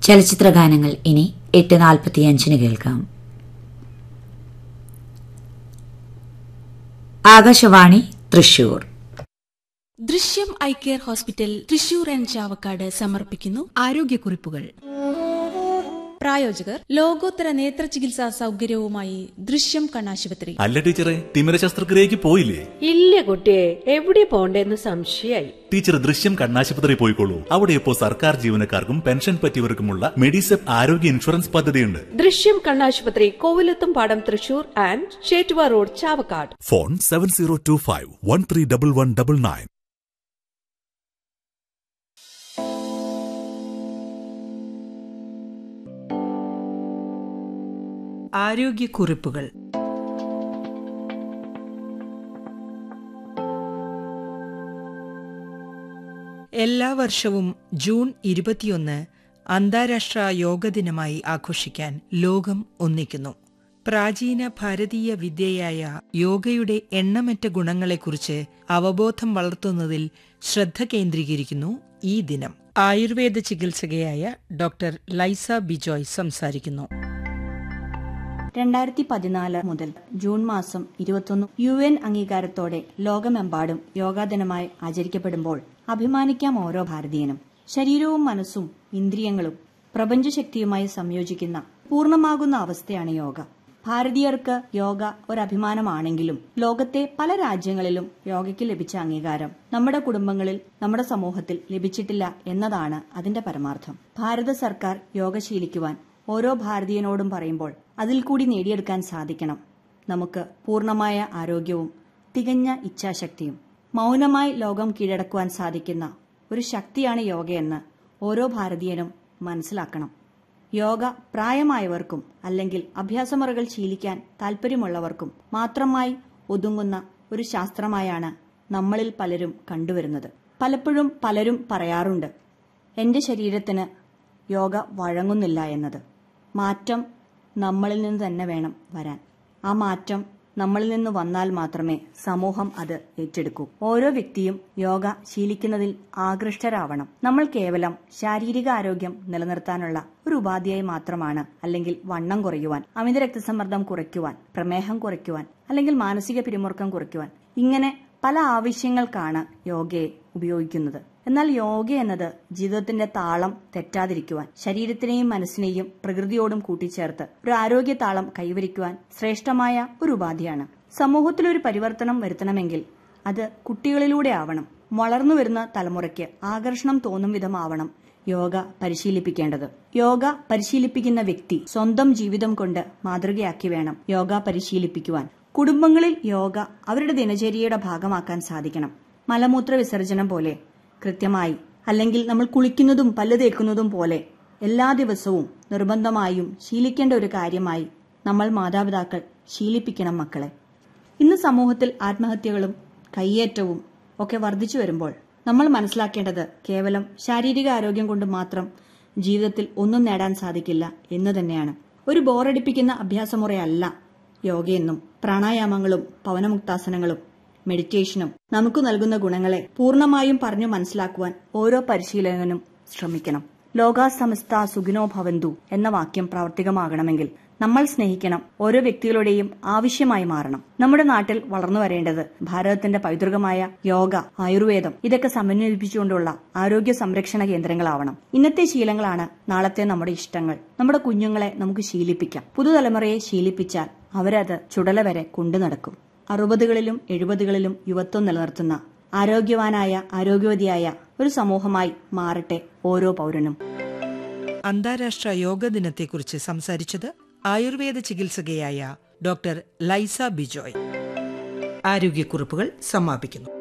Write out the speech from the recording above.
ചലച്ചിത്ര ഗാനങ്ങൾ ഇനി എട്ട് നാൽപ്പത്തിയഞ്ചിന് കേൾക്കാം Akashvani Thrissur Drishyam eye care hospital Thrissur and Chavakkad സമർപ്പിക്കുന്നു ആരോഗ്യക്കുറിപ്പുകൾ പ്രായോജകർ ലോകോത്തര നേത്ര ചികിത്സാ സൗകര്യവുമായി ദൃശ്യം കണ്ണാശുപത്രി അല്ല ടീച്ചറെ തിമിര ശസ്ത്രക്രിയക്ക് പോയില്ലേ ഇല്ല കുട്ടിയെ എവിടെ പോണ്ടേന്ന് സംശയായി ടീച്ചർ ദൃശ്യം കണ്ണാശുപത്രി പോയിക്കോളൂ അവിടെ ഇപ്പോൾ സർക്കാർ ജീവനക്കാർക്കും പെൻഷൻ പറ്റിയവർക്കുമുള്ള മെഡിസെപ് ആരോഗ്യ ഇൻഷുറൻസ് പദ്ധതിയുണ്ട് ദൃശ്യം കണ്ണാശുപത്രി Kovilakathumpadam Thrissur and Chettuva road Chavakkad phone seven zero two five one three double one double nine ആരോഗ്യക്കുറിപ്പുകൾ എല്ലാ വർഷവും ജൂൺ ഇരുപത്തിയൊന്ന് അന്താരാഷ്ട്ര യോഗ ദിനമായി ആഘോഷിക്കാൻ ലോകം ഒന്നിക്കുന്നു പ്രാചീന ഭാരതീയ വിദ്യയായ യോഗയുടെ എണ്ണമറ്റ ഗുണങ്ങളെക്കുറിച്ച് അവബോധം വളർത്തുന്നതിൽ ശ്രദ്ധ കേന്ദ്രീകരിക്കുന്നു ഈ ദിനം ആയുർവേദ ചികിത്സകയായ ഡോക്ടർ ലൈസ ബിജോയ് സംസാരിക്കുന്നു രണ്ടായിരത്തി പതിനാല് മുതൽ ജൂൺ മാസം ഇരുപത്തൊന്ന് യു എൻ അംഗീകാരത്തോടെ ലോകമെമ്പാടും യോഗാ ദിനമായി ആചരിക്കപ്പെടുമ്പോൾ അഭിമാനിക്കാം ഓരോ ഭാരതീയനും ശരീരവും മനസ്സും ഇന്ദ്രിയങ്ങളും പ്രപഞ്ചശക്തിയുമായി സംയോജിക്കുന്ന പൂർണ്ണമാകുന്ന അവസ്ഥയാണ് യോഗ ഭാരതീയർക്ക് യോഗ ഒരു അഭിമാനമാണെങ്കിലും ലോകത്തെ പല രാജ്യങ്ങളിലും യോഗയ്ക്ക് ലഭിച്ച അംഗീകാരം നമ്മുടെ കുടുംബങ്ങളിൽ നമ്മുടെ സമൂഹത്തിൽ ലഭിച്ചിട്ടില്ല എന്നതാണ് അതിന്റെ പരമാർത്ഥം ഭാരത സർക്കാർ യോഗ ശീലിക്കുവാൻ ഓരോ ഭാരതീയനോടും പറയുമ്പോൾ അതിൽ കൂടി നേടിയെടുക്കാൻ സാധിക്കണം നമുക്ക് പൂർണ്ണമായ ആരോഗ്യവും തികഞ്ഞ ഇച്ഛാശക്തിയും മൗനമായി ലോകം കീഴടക്കുവാൻ സാധിക്കുന്ന ഒരു ശക്തിയാണ് യോഗയെന്ന് ഓരോ ഭാരതീയനും മനസ്സിലാക്കണം യോഗ പ്രായമായവർക്കും അല്ലെങ്കിൽ അഭ്യാസമുറകൾ ശീലിക്കാൻ താല്പര്യമുള്ളവർക്കും മാത്രമായി ഒതുങ്ങുന്ന ഒരു ശാസ്ത്രമായാണ് നമ്മളിൽ പലരും കണ്ടുവരുന്നത് പലപ്പോഴും പലരും പറയാറുണ്ട് എന്റെ ശരീരത്തിന് യോഗ വഴങ്ങുന്നില്ല എന്നത് മാറ്റം നമ്മളിൽ നിന്ന് തന്നെ വേണം വരാൻ ആ മാറ്റം നമ്മളിൽ നിന്ന് വന്നാൽ മാത്രമേ സമൂഹം അത് ഏറ്റെടുക്കൂ ഓരോ വ്യക്തിയും യോഗ ശീലിക്കുന്നതിൽ ആകൃഷ്ടരാവണം നമ്മൾ കേവലം ശാരീരിക ആരോഗ്യം നിലനിർത്താനുള്ള ഒരു ഉപാധിയായി മാത്രമാണ് അല്ലെങ്കിൽ വണ്ണം കുറയുവാൻ അമിത രക്തസമ്മർദ്ദം കുറയ്ക്കുവാൻ പ്രമേഹം കുറയ്ക്കുവാൻ അല്ലെങ്കിൽ മാനസിക പിരിമുറുക്കം കുറയ്ക്കുവാൻ ഇങ്ങനെ പല ആവശ്യങ്ങൾക്കാണ് യോഗയെ ഉപയോഗിക്കുന്നത് എന്നാൽ യോഗ എന്നത് ജീവിതത്തിന്റെ താളം തെറ്റാതിരിക്കുവാൻ ശരീരത്തിനെയും മനസ്സിനെയും പ്രകൃതിയോടും കൂട്ടിച്ചേർത്ത് ഒരു ആരോഗ്യ താളം കൈവരിക്കുവാൻ ശ്രേഷ്ഠമായ ഒരു ഉപാധിയാണ് സമൂഹത്തിൽ ഒരു പരിവർത്തനം വരുത്തണമെങ്കിൽ അത് കുട്ടികളിലൂടെ ആവണം വളർന്നു വരുന്ന തലമുറയ്ക്ക് ആകർഷണം തോന്നും വിധമാവണം യോഗ പരിശീലിപ്പിക്കേണ്ടത് യോഗ പരിശീലിപ്പിക്കുന്ന വ്യക്തി സ്വന്തം ജീവിതം കൊണ്ട് മാതൃകയാക്കി വേണം യോഗ പരിശീലിപ്പിക്കുവാൻ കുടുംബങ്ങളിൽ യോഗ അവരുടെ ദിനചര്യയുടെ ഭാഗമാക്കാൻ സാധിക്കണം മലമൂത്ര വിസർജനം പോലെ കൃത്യമായി അല്ലെങ്കിൽ നമ്മൾ കുളിക്കുന്നതും പല്ല് തേക്കുന്നതും പോലെ എല്ലാ ദിവസവും നിർബന്ധമായും ശീലിക്കേണ്ട ഒരു കാര്യമായി നമ്മൾ മാതാപിതാക്കൾ ശീലിപ്പിക്കണം മക്കളെ ഇന്ന് സമൂഹത്തിൽ ആത്മഹത്യകളും കയ്യേറ്റവും ഒക്കെ വർദ്ധിച്ചു വരുമ്പോൾ നമ്മൾ മനസ്സിലാക്കേണ്ടത് കേവലം ശാരീരിക ആരോഗ്യം കൊണ്ട് മാത്രം ജീവിതത്തിൽ ഒന്നും നേടാൻ സാധിക്കില്ല എന്ന് തന്നെയാണ് ഒരു ബോറടിപ്പിക്കുന്ന അഭ്യാസമുറയല്ല യോഗയെന്നും പ്രാണായാമങ്ങളും പവനമുക്താസനങ്ങളും മെഡിറ്റേഷനും നമുക്ക് നൽകുന്ന ഗുണങ്ങളെ പൂർണ്ണമായും പറഞ്ഞു മനസ്സിലാക്കുവാൻ ഓരോ പരിശീലകനും ശ്രമിക്കണം ലോകാസമസ്ത സുഖിനോ ഭവന്തു എന്ന വാക്യം പ്രാവർത്തികമാകണമെങ്കിൽ നമ്മൾ സ്നേഹിക്കണം ഓരോ വ്യക്തികളുടെയും ആവശ്യമായി മാറണം നമ്മുടെ നാട്ടിൽ വളർന്നു വരേണ്ടത് ഭാരതത്തിന്റെ പൈതൃകമായ യോഗ ആയുർവേദം ഇതൊക്കെ സമന്വയിപ്പിച്ചുകൊണ്ടുള്ള ആരോഗ്യ സംരക്ഷണ കേന്ദ്രങ്ങളാവണം ഇന്നത്തെ ശീലങ്ങളാണ് നാളത്തെ നമ്മുടെ ഇഷ്ടങ്ങൾ നമ്മുടെ കുഞ്ഞുങ്ങളെ നമുക്ക് ശീലിപ്പിക്കാം പുതുതലമുറയെ ശീലിപ്പിച്ചാൽ അവരത് ചുടല വരെ കൊണ്ടു നടക്കും അറുപതുകളിലും എഴുപതുകളിലും യുവത്വം നിലനിർത്തുന്ന ആരോഗ്യവാനായ ആരോഗ്യവതിയായ ഒരു സമൂഹമായി മാറട്ടെ ഓരോ പൗരനും അന്താരാഷ്ട്ര യോഗ ദിനത്തെക്കുറിച്ച് സംസാരിച്ചത് ആയുർവേദ ചികിത്സകയായ ഡോക്ടർ ലൈസ ബിജോയ് ആരോഗ്യക്കുറിപ്പുകൾ സമാപിക്കുന്നു